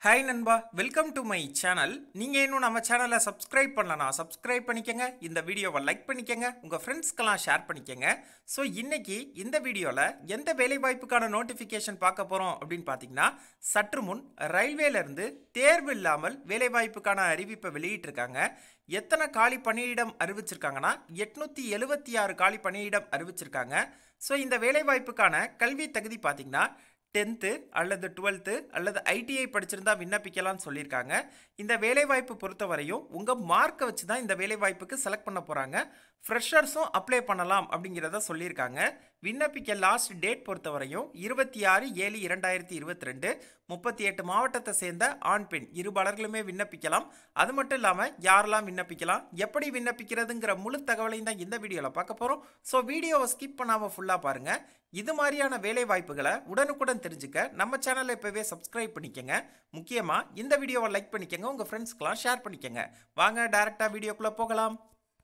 hi நண்பா welcome to my channel நீங்கள் இன்னும் நம்ம சேனலை சப்ஸ்கிரைப் பண்ணலனா சப்ஸ்கிரைப் பண்ணிக்கங்க இந்த வீடியோவை லைக் பண்ணிக்கங்க உங்கள் ஃப்ரெண்ட்ஸ்க்கெல்லாம் ஷேர் பண்ணிக்கங்க ஸோ இன்னைக்கு இந்த வீடியோவில் எந்த வேலைவாய்ப்புக்கான நோட்டிஃபிகேஷன் பார்க்க போகிறோம் அப்படின்னு பார்த்தீங்கன்னா சற்று முன் ரயில்வேலேருந்து தேர்வு இல்லாமல் வேலைவாய்ப்புக்கான அறிவிப்பை வெளியிட்டிருக்காங்க எத்தனை காலி பணியிடம் அறிவிச்சிருக்காங்கன்னா எட்நூற்றி எழுபத்தி ஆறு காலி பணியிடம் அறிவிச்சிருக்காங்க ஸோ இந்த வேலைவாய்ப்புக்கான கல்வி தகுதி பார்த்தீங்கன்னா டென்த்து அல்லது டுவெல்த்து அல்லது ஐடிஐ படிச்சிருந்தா விண்ணப்பிக்கலாம்னு சொல்லியிருக்காங்க இந்த வேலைவாய்ப்பு பொறுத்தவரையும் உங்கள் மார்க்கை வச்சு தான் இந்த வேலைவாய்ப்புக்கு செலக்ட் பண்ண போகிறாங்க ஃப்ரெஷர்ஸும் அப்ளை பண்ணலாம் அப்படிங்கிறத சொல்லியிருக்காங்க விண்ணப்பிக்க லாஸ்ட் டேட் பொறுத்தவரையும் இருபத்தி ஆறு ஏழு இரண்டாயிரத்தி இருபத்தி ரெண்டு முப்பத்தி எட்டு மாவட்டத்தை சேர்ந்த ஆண் பெண் இருபாலர்களுமே விண்ணப்பிக்கலாம் அது மட்டும் இல்லாமல் யாரெல்லாம் விண்ணப்பிக்கலாம் எப்படி விண்ணப்பிக்கிறதுங்கிற முழு தகவலையும் தான் இந்த வீடியோவில் பார்க்க போகிறோம் ஸோ வீடியோவை ஸ்கிப் பண்ணாமல் ஃபுல்லாக பாருங்கள் இது மாதிரியான வேலை வாய்ப்புகளை உடனுக்குடன் தெரிஞ்சுக்க நம்ம சேனலை இப்போவே சப்ஸ்கிரைப் பண்ணிக்கங்க முக்கியமாக இந்த வீடியோவை லைக் பண்ணிக்கங்க உங்கள் ஃப்ரெண்ட்ஸ்க்கெலாம் ஷேர் பண்ணிக்கங்க வாங்க டேரெக்டாக வீடியோக்குள்ளே போகலாம்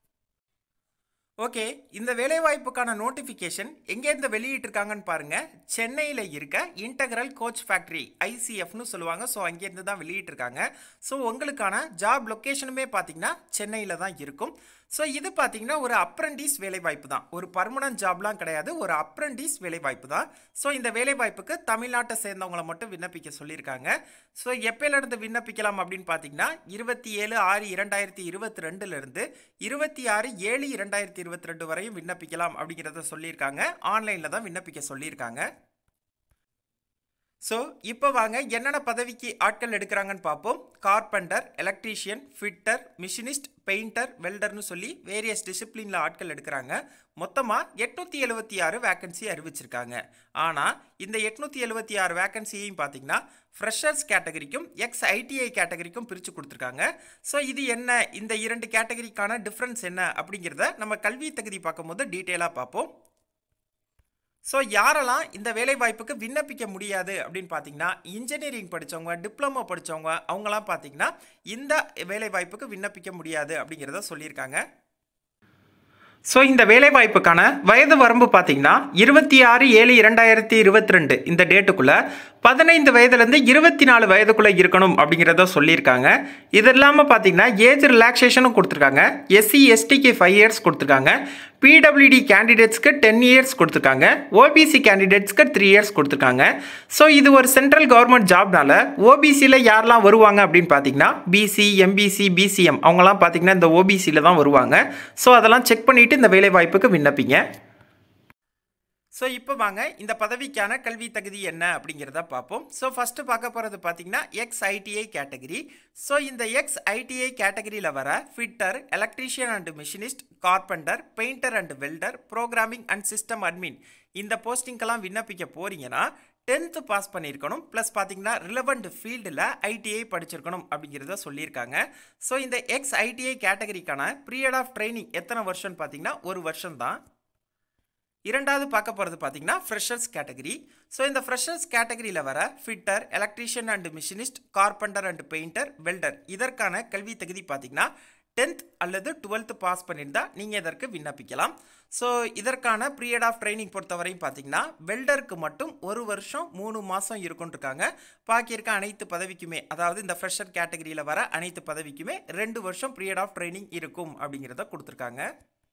ஓகே இந்த வேலைவாய்ப்புக்கான நோட்டிஃபிகேஷன் எங்கேருந்து வெளியிட்டிருக்காங்கன்னு பாருங்க சென்னையில் இருக்க இன்டகிரல் கோச் ஃபேக்ட்ரி ஐசிஎஃப்னு சொல்லுவாங்க ஸோ அங்கேருந்து தான் வெளியிட்டிருக்காங்க ஸோ உங்களுக்கான ஜாப் லொக்கேஷனுமே பார்த்தீங்கன்னா சென்னையில் தான் இருக்கும் ஸோ இது பார்த்தீங்கன்னா ஒரு அப்ரண்டிஸ் வேலைவாய்ப்பு தான் ஒரு பர்மனன்ட் ஜாப்லாம் கிடையாது ஒரு அப்ரண்டிஸ் வேலைவாய்ப்பு தான் ஸோ இந்த வேலைவாய்ப்புக்கு தமிழ்நாட்டை சேர்ந்தவங்களை மட்டும் விண்ணப்பிக்க சொல்லியிருக்காங்க ஸோ எப்போலேருந்து விண்ணப்பிக்கலாம் அப்படின்னு பார்த்தீங்கன்னா இருபத்தி ஏழு ஆறு இரண்டாயிரத்தி இருபத்தி ரெண்டுலேருந்து இருபத்தி ஆறு ஏழு இரண்டாயிரத்தி இருபத்தி ரெண்டு வரையும் விண்ணப்பிக்கலாம் அப்படிங்கிறத சொல்லியிருக்காங்க ஆன்லைனில் தான் விண்ணப்பிக்க சொல்லியிருக்காங்க ஸோ இப்போ வாங்க என்னென்ன பதவிக்கு ஆட்கள் எடுக்கிறாங்கன்னு பார்ப்போம் carpenter electrician fitter machinist painter வெல்டர்னு சொல்லி வேரியஸ் டிசிப்ளினில் ஆட்கள் எடுக்கிறாங்க மொத்தமாக எட்நூற்றி எழுபத்தி ஆறு வேக்கன்சி அறிவிச்சிருக்காங்க ஆனால் இந்த எட்நூற்றி எழுபத்தி ஆறு வேக்கன்சியையும் பார்த்தீங்கன்னா ஃப்ரெஷர்ஸ் கேட்டகரிக்கும் எக்ஸ் ஐடிஐ கேட்டகரிக்கும் பிரித்து கொடுத்துருக்காங்க ஸோ இது என்ன இந்த இரண்டு கேட்டகரிக்கான டிஃப்ரென்ஸ் என்ன அப்படிங்கிறத நம்ம கல்வி தகுதி பார்க்கும்போது டீட்டெயிலாக பார்ப்போம் ஸோ யாரெல்லாம் இந்த வேலைவாய்ப்புக்கு விண்ணப்பிக்க முடியாது அப்படின்னு பார்த்தீங்கன்னா இன்ஜினியரிங் படித்தவங்க டிப்ளமோ படித்தவங்க அவங்களாம் பார்த்தீங்கன்னா இந்த வேலைவாய்ப்புக்கு விண்ணப்பிக்க முடியாது அப்படிங்கிறத சொல்லியிருக்காங்க ஸோ இந்த வேலைவாய்ப்புக்கான வயது வரம்பு பார்த்தீங்கன்னா இருபத்தி ஆறு ஏழு இரண்டாயிரத்தி இருபத்தி ரெண்டு இந்த டேட்டுக்குள்ளே பதினைந்து வயதுலேருந்து இருபத்தி நாலு வயதுக்குள்ளே இருக்கணும் அப்படிங்கிறத சொல்லியிருக்காங்க இது இல்லாமல் பார்த்தீங்கன்னா ஏஜ் ரிலாக்ஸேஷனும் கொடுத்துருக்காங்க எஸ்சி எஸ்டிக்கு ஃபைவ் இயர்ஸ் கொடுத்துருக்காங்க பிடபிள்யூடி கேண்டிடேட்ஸ்க்கு டென் இயர்ஸ் கொடுத்துருக்காங்க ஓபிசி கேண்டிடேட்ஸ்க்கு த்ரீ இயர்ஸ் கொடுத்துருக்காங்க ஸோ இது ஒரு சென்ட்ரல் கவர்மெண்ட் ஜாப்னால ஓபிசியில் யாரெல்லாம் வருவாங்க அப்படின்னு பார்த்தீங்கன்னா பிசி எம்பிசி பிசிஎம் அவங்களாம் பார்த்தீங்கன்னா இந்த ஓபிசியில் தான் வருவாங்க ஸோ அதெல்லாம் செக் பண்ணிவிட்டு இந்த வேலைவாய்ப்புக்கு விண்ணப்பிங்க ஸோ இப்போ வாங்க இந்த பதவிக்கான கல்வி தகுதி என்ன அப்படிங்கிறத பார்ப்போம் ஸோ ஃபஸ்ட்டு பார்க்க போகிறது பார்த்தீங்கன்னா எக்ஸ் ஐடிஐ கேட்டகரி ஸோ இந்த எக்ஸ் ஐடிஐ கேட்டகரியில் வர fitter electrician and machinist carpenter painter and welder programming and system admin இந்த போஸ்டிங்கெல்லாம் விண்ணப்பிக்க போகிறீங்கன்னா டென்த்து பாஸ் பண்ணியிருக்கணும் ப்ளஸ் பார்த்தீங்கன்னா ரிலவெண்ட் ஃபீல்டில் ஐடிஐ படிச்சிருக்கணும் அப்படிங்கிறத சொல்லியிருக்காங்க ஸோ இந்த எக்ஸ் ஐடிஐ கேட்டகரிக்கான பீரியட் ஆஃப் ட்ரைனிங் எத்தனை வருஷம்னு பார்த்தீங்கன்னா ஒரு வருஷம் தான் இரண்டாவது பார்க்க போகிறது பார்த்தீங்கன்னா ஃப்ரெஷர்ஸ் கேட்டகரி ஸோ இந்த ஃப்ரெஷர்ஸ் கேட்டகரியில் வர fitter electrician and machinist carpenter and painter welder இதற்கான கல்வி தகுதி பார்த்தீங்கன்னா டென்த் அல்லது டுவெல்த்து பாஸ் பண்ணியிருந்தால் நீங்கள் இதற்கு விண்ணப்பிக்கலாம் ஸோ இதற்கான பீரியட் ஆஃப் ட்ரைனிங் பொறுத்தவரையும் பார்த்தீங்கன்னா வெல்டருக்கு மட்டும் ஒரு வருஷம் மூணு மாதம் இருக்குன்ட்ருக்காங்க பாக்கி இருக்க அனைத்து பதவிக்குமே அதாவது இந்த ஃப்ரெஷர் கேட்டகரியில் வர அனைத்து பதவிக்குமே ரெண்டு வருஷம் பீரியட் ஆஃப் ட்ரைனிங் இருக்கும் அப்படிங்கிறத கொடுத்துருக்காங்க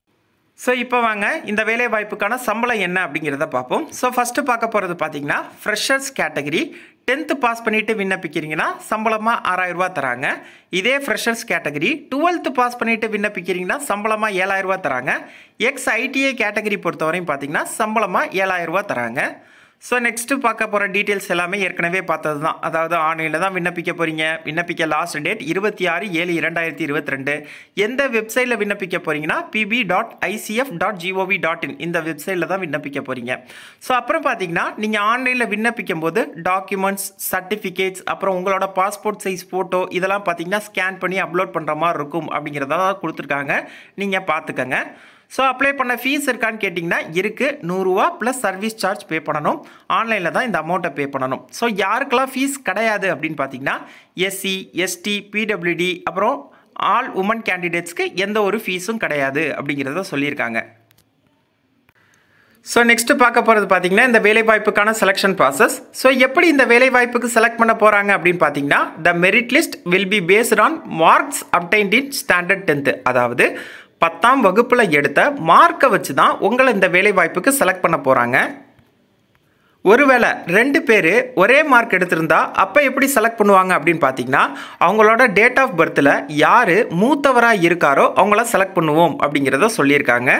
ஸோ இப்போ வாங்க இந்த வேலை வாய்ப்புக்கான சம்பளம் என்ன அப்படிங்கிறத பார்ப்போம் ஸோ ஃபஸ்ட்டு பார்க்க போகிறது பார்த்தீங்கன்னா ஃப்ரெஷர்ஸ் கேட்டகரி டென்த்து பாஸ் பண்ணிவிட்டு விண்ணப்பிக்கிறீங்கன்னா சம்பளமாக ஆறாயிரரூபா தராங்க இதே ஃப்ரெஷர்ஸ் கேட்டகரி டுவெல்த்து பாஸ் பண்ணிவிட்டு விண்ணப்பிக்கிறீங்கன்னா சம்பளமாக ஏழாயிரரூபா தராங்க எக்ஸ் ஐடிஐ கேட்டகரி பொறுத்தவரையும் பார்த்தீங்கன்னா சம்பளமாக ஏழாயிரரூபா தராங்க ஸோ நெக்ஸ்ட்டு பார்க்க போகிற டீட்டெயில்ஸ் எல்லாமே ஏற்கனவே பார்த்தது தான் அதாவது ஆன்லைனில் தான் விண்ணப்பிக்க போகிறீங்க விண்ணப்பிக்க லாஸ்ட் டேட் இருபத்தி ஆறு ஏழு இரண்டாயிரத்தி இருபத்தி ரெண்டு எந்த வெப்சைட்டில் விண்ணப்பிக்க போகிறீங்கன்னா PB dot ICF dot GOV dot in இந்த வெப்சைட்டில் தான் விண்ணப்பிக்க போகிறீங்க ஸோ அப்புறம் பார்த்தீங்கன்னா நீங்கள் ஆன்லைனில் விண்ணப்பிக்கும் போது டாக்குமெண்ட்ஸ் சர்டிஃபிகேட்ஸ் அப்புறம் உங்களோட பாஸ்போர்ட் சைஸ் ஃபோட்டோ இதெல்லாம் பார்த்தீங்கன்னா ஸ்கேன் பண்ணி அப்லோட் பண்ணுற மாதிரி இருக்கும் அப்படிங்கிறத கொடுத்துருக்காங்க நீங்கள் பார்த்துக்கங்க ஸோ அப்ளை பண்ண ஃபீஸ் இருக்கான்னு கேட்டிங்கன்னா இருக்குது நூறுரூவா ப்ளஸ் சர்வீஸ் சார்ஜ் பே பண்ணணும் ஆன்லைனில் தான் இந்த அமௌண்ட்டை பே பண்ணணும் ஸோ யாருக்கெல்லாம் ஃபீஸ் கிடையாது அப்படின்னு பார்த்தீங்கன்னா எஸ்சி எஸ்டி பிடபிள்யூடி அப்புறம் ஆல் உமன் கேண்டிடேட்ஸ்க்கு எந்த ஒரு ஃபீஸும் கிடையாது அப்படிங்கிறத சொல்லியிருக்காங்க ஸோ நெக்ஸ்ட் பார்க்க போகிறது பார்த்தீங்கன்னா இந்த வேலைவாய்ப்புக்கான செலெக்ஷன் ப்ராசஸ் ஸோ எப்படி இந்த வேலைவாய்ப்புக்கு செலக்ட் பண்ண போகிறாங்க அப்படின்னு பார்த்தீங்கன்னா the merit list will be based on marks obtained in standard tenth அதாவது பத்தாம் வகுப்பில் எடுத்த மார்க்கை வச்சு தான் உங்களை இந்த வேலைவாய்ப்புக்கு செலக்ட் பண்ண போகிறாங்க ஒருவேளை ரெண்டு பேர் ஒரே மார்க் எடுத்திருந்தா அப்போ எப்படி செலக்ட் பண்ணுவாங்க அப்படின்னு பார்த்தீங்கன்னா அவங்களோட டேட் ஆஃப் பர்த்தில் யார் மூத்தவராக இருக்காரோ அவங்கள செலக்ட் பண்ணுவோம் அப்படிங்கிறத சொல்லியிருக்காங்க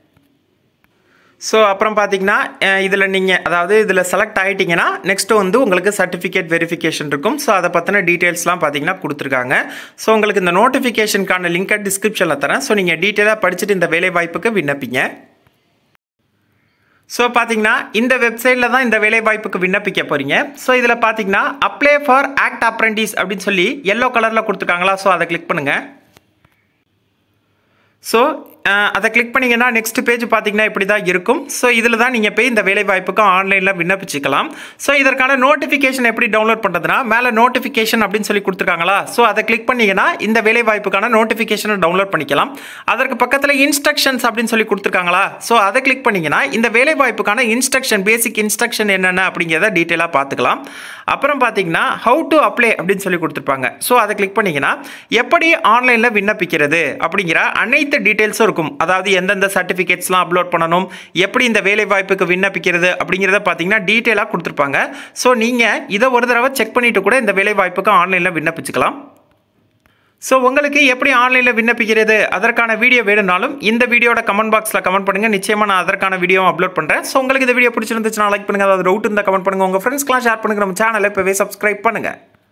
ஸோ அப்புறம் பார்த்தீங்கன்னா இதில் நீங்கள் அதாவது இதில் செலக்ட் ஆகிட்டிங்கன்னா நெக்ஸ்ட்டு வந்து உங்களுக்கு சர்டிஃபிகேட் வெரிஃபிகேஷன் இருக்கும் ஸோ அதை பற்றின டீட்டெயில்ஸ்லாம் பார்த்தீங்கன்னா கொடுத்துருக்காங்க ஸோ உங்களுக்கு இந்த நோட்டிஃபிகேஷனுக்கான லிங்கை டிஸ்கிரிப்ஷனில் தரேன் ஸோ நீங்கள் டீட்டெயிலாக படிச்சுட்டு இந்த வேலை வாய்ப்புக்கு விண்ணப்பிங்க ஸோ பார்த்தீங்கன்னா இந்த வெப்சைட்டில் தான் இந்த வேலைவாய்ப்புக்கு விண்ணப்பிக்க போகிறீங்க ஸோ இதில் பார்த்தீங்கன்னா அப்ளை ஃபார் ஆக்ட் அப்ரெண்டிஸ் அப்படின்னு சொல்லி எல்லோ கலரில் கொடுத்துருக்காங்களா ஸோ அதை கிளிக் பண்ணுங்கள் ஸோ அதை கிளிக் பண்ணிங்கன்னா நெக்ஸ்ட் பேஜ் பார்த்தீங்கன்னா இப்படி தான் இருக்கும் ஸோ இதில் தான் நீங்கள் போய் இந்த வேலைவாய்ப்புக்கு ஆன்லைனில் விண்ணப்பிச்சிக்கலாம் ஸோ இதற்கான நோட்டிஃபிகேஷன் எப்படி டவுன்லோட் பண்ணுறதுனா மேலே நோட்டிஃபிகேஷன் அப்படின்னு சொல்லி கொடுத்துருக்காங்களா ஸோ அதை கிளிக் பண்ணிங்கன்னா இந்த வேலைவாய்ப்புக்கான நோட்டிஃபிகேஷனை டவுன்லோட் பண்ணிக்கலாம் அதற்கு பக்கத்தில் இன்ஸ்ட்ரக்ஷன்ஸ் அப்படின்னு சொல்லி கொடுத்துருக்காங்களா ஸோ அதை கிளிக் பண்ணிங்கன்னா இந்த வேலைவாய்ப்புக்கான இன்ஸ்ட்ரக்ஷன் பேசிக் இன்ஸ்ட்ரக்ஷன் என்னென்ன அப்படிங்கிறத டீட்டெயிலாக பார்த்துக்கலாம் அப்புறம் பார்த்தீங்கன்னா ஹவு டு அப்ளை அப்படின்னு சொல்லி கொடுத்துருப்பாங்க ஸோ அதை கிளிக் பண்ணிங்கன்னா எப்படி ஆன்லைனில் விண்ணப்பிக்கிறது அப்படிங்கிற அனைத்து டீட்டெயில்ஸும் இருக்கும் அதாவது எந்தெந்த சர்டிஃபிகேட்ஸ்லாம் அப்லோட் பண்ணணும் எப்படி இந்த வேலை வாய்ப்புக்கு விண்ணப்பிக்கிறது அப்படிங்கிறத பார்த்தீங்கன்னா டீட்டெயிலாக கொடுத்துருப்பாங்க ஸோ நீங்கள் இதை ஒரு தடவை செக் பண்ணிவிட்டு கூட இந்த வேலை வாய்ப்புக்கு ஆன்லைனில் விண்ணப்பிச்சுக்கலாம் ஸோ உங்களுக்கு எப்படி ஆன்லைனில் விண்ணப்பிக்கிறது அதற்கான வீடியோ வேணும்னாலும் இந்த வீடியோட கமெண்ட் பாக்ஸில் கமெண்ட் பண்ணுங்கள் நிச்சயமாக நான் அதற்கான வீடியோ அப்லோட் பண்ணுறேன் ஸோ உங்களுக்கு இந்த வீடியோ பிடிச்சிருந்துச்சுன்னா லைக் பண்ணுங்கள் அதாவது டவுட் இருந்தால் கமெண்ட் பண்ணுங்கள் உங்கள் ஃப்ரெண்ட்ஸ்க்கெலாம் ஷேர் பண்ணுங்கள் நம்ம சேனலை இப்போவே சப்ஸ்கிரைப் பண்ணுங்கள்